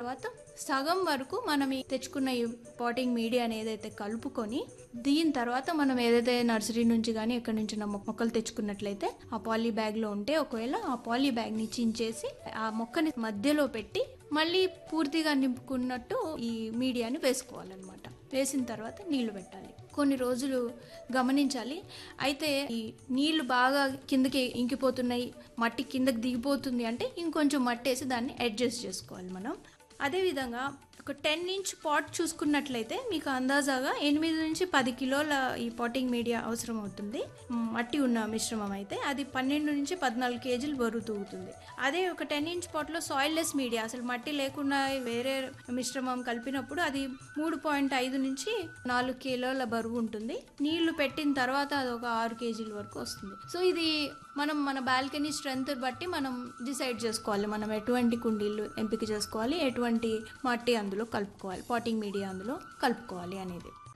తర్వాత సగం వరకు మనం ఈ తెచ్చుకున్న ఈ పాటింగ్ మీడియాని ఏదైతే కలుపుకొని దీని తర్వాత మనం ఏదైతే నర్సరీ నుంచి కానీ ఎక్కడి నుంచి నా మొక్కలు తెచ్చుకున్నట్లయితే ఆ పాలీ బ్యాగ్లో ఉంటే ఒకవేళ ఆ పాలీ బ్యాగ్ని చించేసి ఆ మొక్కని మధ్యలో పెట్టి మళ్ళీ పూర్తిగా నింపుకున్నట్టు ఈ మీడియాని వేసుకోవాలన్నమాట వేసిన తర్వాత నీళ్లు పెట్టాలి కొన్ని రోజులు గమనించాలి అయితే ఈ నీళ్లు బాగా కిందకి ఇంకిపోతున్నాయి మట్టి కిందకి దిగిపోతుంది అంటే ఇంకొంచెం మట్టి వేసి దాన్ని అడ్జస్ట్ చేసుకోవాలి మనం అదేవిధంగా ఒక టెన్ ఇంచ్ పాట్ చూసుకున్నట్లయితే మీకు అందాజాగా ఎనిమిది నుంచి పది కిలోల ఈ పాటింగ్ మీడియా అవసరం అవుతుంది మ్, మట్టి ఉన్న మిశ్రమం అయితే అది పన్నెండు నుంచి పద్నాలుగు కేజీలు బరువు తూగుతుంది అదే ఒక టెన్ ఇంచ్ పాట్లో సాయిల్లెస్ మీడియా అసలు మట్టి లేకుండా వేరే మిశ్రమం కలిపినప్పుడు అది మూడు పాయింట్ ఐదు నుంచి నాలుగు కిలోల బరువు ఉంటుంది నీళ్లు పెట్టిన తర్వాత అది ఒక ఆరు కేజీల వరకు వస్తుంది సో ఇది మనం మన బాల్కనీ స్ట్రెంత్ బట్టి మనం డిసైడ్ చేసుకోవాలి మనం ఎటువంటి కుండీలు ఎంపిక చేసుకోవాలి ఎటువంటి మట్టి అందులో కలుపుకోవాలి పాటింగ్ మీడియా అందులో కలుపుకోవాలి అనేది